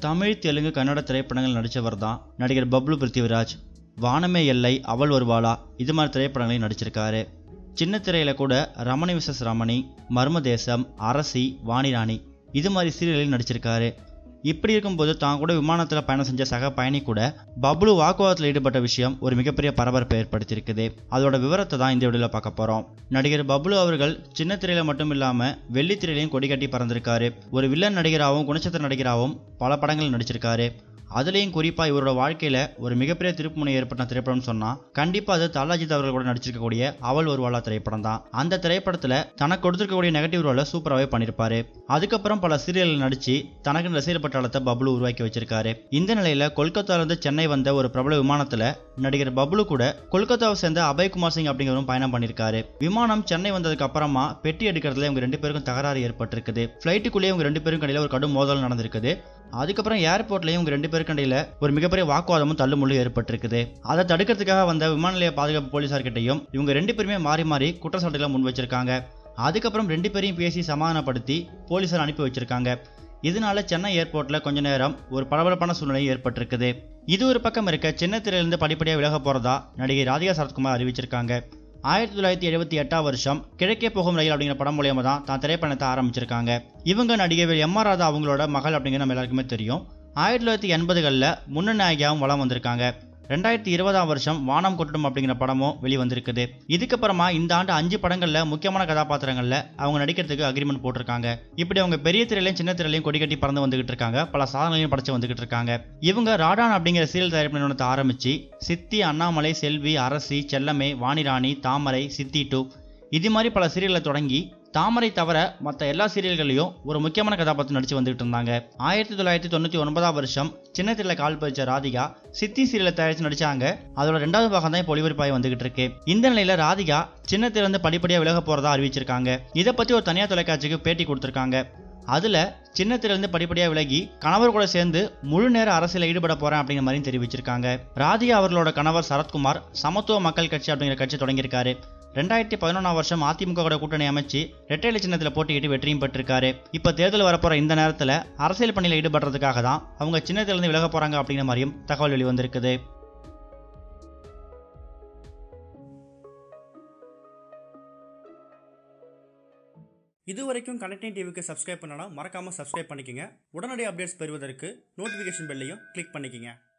தமிழ் தெலுங்கு கன்னட திரைப்படங்கள் நடித்தவர் தான் நடிகர் பப்ளு பிருத்திவிராஜ் வானமே எல்லை அவள் வருவாளா இது மாதிரி திரைப்படங்களையும் நடிச்சிருக்காரு சின்ன திரையில கூட ரமணி விசஸ் ரமணி மர்மதேசம் அரசி வாணிராணி இது மாதிரி சீரியலில் நடிச்சிருக்காரு இப்படி இருக்கும்போது தான் கூட விமானத்தில் பயணம் செஞ்ச சக பயணி கூட பப்ளு வாக்குவாதத்தில் ஈடுபட்ட விஷயம் ஒரு மிகப்பெரிய பரபரப்பை ஏற்படுத்தியிருக்குது அதோட விவரத்தை தான் இந்த வீடியோவில் பார்க்க போகிறோம் நடிகர் பப்ளு அவர்கள் சின்ன திரையில மட்டும் இல்லாமல் வெள்ளி திரையிலையும் கொடி கட்டி பறந்திருக்காரு ஒரு வில்லன் நடிகராகவும் குணச்சித்திர நடிகராகவும் பல படங்கள் நடிச்சிருக்காரு அதுலேயும் குறிப்பாக இவரோட வாழ்க்கையில் ஒரு மிகப்பெரிய திருப்புமுனை ஏற்பட்ட திரைப்படம்னு சொன்னால் கண்டிப்பாக அது தலாஜித் அவர்கள் கூட நடிச்சிருக்கக்கூடிய அவள் ஒரு வாழா திரைப்படம் தான் அந்த திரைப்படத்தில் தனக்கு கொடுத்துருக்கக்கூடிய நெகட்டிவ் ரோலை சூப்பராகவே பண்ணியிருப்பாரு அதுக்கப்புறம் பல சீரியலில் நடித்து தனக்கு ரசிகர் பட்டாளத்தை பப்ளு உருவாக்கி வச்சிருக்காரு இந்த நிலையில் கொல்கத்தாவிலிருந்து சென்னை வந்த ஒரு பிரபல விமானத்தில் நடிகர் பப்ளு கூட கொல்கத்தாவை சேர்ந்த அபய்குமார் சிங் அப்படிங்கிறவரும் பயணம் பண்ணியிருக்காரு விமானம் சென்னை வந்ததுக்கு அப்புறமா பெட்டி எடுக்கிறதுல இவங்க ரெண்டு பேருக்கும் தகராறு ஏற்பட்டிருக்குது ஃப்ளைட்டுக்குள்ளேயே இவங்க ரெண்டு பேரும் கடையில் ஒரு கடும் மோதல் நடந்திருக்குது அதுக்கப்புறம் ஏர்போர்ட்லயும் இவங்க ரெண்டு பேருக்கு இடையில ஒரு மிகப்பெரிய வாக்குவாதமும் தள்ளுமுள்ளும் ஏற்பட்டிருக்குது அதை தடுக்கிறதுக்காக வந்த விமான நிலைய பாதுகாப்பு போலீசார்கிட்டையும் இவங்க ரெண்டு பேருமே மாறி மாறி குற்றச்சாட்டுகளை முன் வச்சிருக்காங்க அதுக்கப்புறம் ரெண்டு பேரையும் பேசி சமாதானப்படுத்தி போலீசார் அனுப்பி வச்சிருக்காங்க இதனால சென்னை ஏர்போர்ட்ல கொஞ்ச நேரம் ஒரு பரபரப்பான சூழ்நிலை ஏற்பட்டிருக்குது இது ஒரு பக்கம் இருக்க சின்ன திரையிலிருந்து படிப்படியாக விலக போறதா நடிகை ராதிகா சரத்குமார் அறிவிச்சிருக்காங்க ஆயிரத்தி தொள்ளாயிரத்தி எழுபத்தி எட்டாம் வருஷம் கிழக்கே போகும் ரயில் அப்படிங்கிற படம் மூலியமா தான் தான் திரைப்படத்தை ஆரம்பிச்சிருக்காங்க இவங்க நடிகை எம் ஆர் ராதா அவங்களோட மகள் அப்படிங்கிற நம்ம எல்லாருக்குமே தெரியும் ஆயிரத்தி தொள்ளாயிரத்தி எண்பதுகளில் முன்னணி நாயகியாகவும் வளம் வந்திருக்காங்க ரெண்டாயிரத்தி இருபதாம் வருஷம் வானம் கொட்டணும் அப்படிங்கிற படமும் வெளிவந்திருக்குது இதுக்கப்புறமா இந்த ஆண்டு அஞ்சு படங்களில் முக்கியமான கதாபாத்திரங்களில் அவங்க நடிக்கிறதுக்கு அக்ரிமெண்ட் போட்டிருக்காங்க இப்படி அவங்க பெரிய திரையிலையும் சின்ன திரையிலையும் கொடி கட்டி பறந்து வந்துகிட்டு இருக்காங்க பல சாதனைகளையும் படைச்சு வந்துகிட்டு இருக்காங்க இவங்க ராடான் அப்படிங்கிற சீரியல் தயாரிப்பு நிறுவனத்தை ஆரம்பிச்சு சித்தி அண்ணாமலை செல்வி அரசி செல்லமே வாணிராணி தாமரை சித்தி டூ இது மாதிரி பல சீரியல்களை தொடங்கி தாமரை தவிர மற்ற எல்லா சீரியல்களையும் ஒரு முக்கியமான கதாபாத்திரம் நடிச்சு வந்துகிட்டு இருந்தாங்க ஆயிரத்தி தொள்ளாயிரத்தி தொண்ணூற்றி ஒன்பதாம் வருஷம் சின்ன திரையில கால் பதிச்ச ராதிகா சித்தி சீரியலை தயாரித்து நடிச்சாங்க அதோட ரெண்டாவது பாகம் தான் இப்போ ஒளிபரப்பாகி வந்துகிட்டு இருக்கு இந்த நிலையில ராதிகா சின்ன திரையிலிருந்து படிப்படியாக விலக போறதா அறிவிச்சிருக்காங்க இதை பத்தி ஒரு தனியார் தொலைக்காட்சிக்கு பேட்டி கொடுத்திருக்காங்க அதுல சின்ன திரையிலிருந்து படிப்படியாக விலகி கணவர் கூட சேர்ந்து முழு நேர அரசியல ஈடுபட போறேன் அப்படிங்கிற மாதிரி தெரிவிச்சிருக்காங்க ராதிகா அவர்களோட கணவர் சரத்குமார் சமத்துவ மக்கள் கட்சி அப்படிங்கிற கட்சி தொடங்கியிருக்காரு ரெண்டாயிரத்தி பதினொன்றாம் வருஷம் அதிமுக கூட கூட்டணி அமைச்சு ரெட்டையில சின்னத்தில் போட்டியிட்டு வெற்றியும் பெற்றிருக்காரு இப்போ தேர்தல் வரப்போற இந்த நேரத்தில் அரசியல் பணியில் ஈடுபடுறதுக்காக தான் அவங்க சின்னத்திலிருந்து விலக போறாங்க அப்படிங்கிற மாதிரியும் தகவல் வெளிவந்திருக்குது இதுவரைக்கும் கனெக்டிங் டிவிக்கு சப்ஸ்கிரைப் பண்ணனா மறக்காமல் சப்ஸ்கிரைப் பண்ணிக்கங்க உடனடி அப்டேட்ஸ் பெறுவதற்கு நோட்டிஃபிகேஷன் பெல்லையும் கிளிக் பண்ணிக்கங்க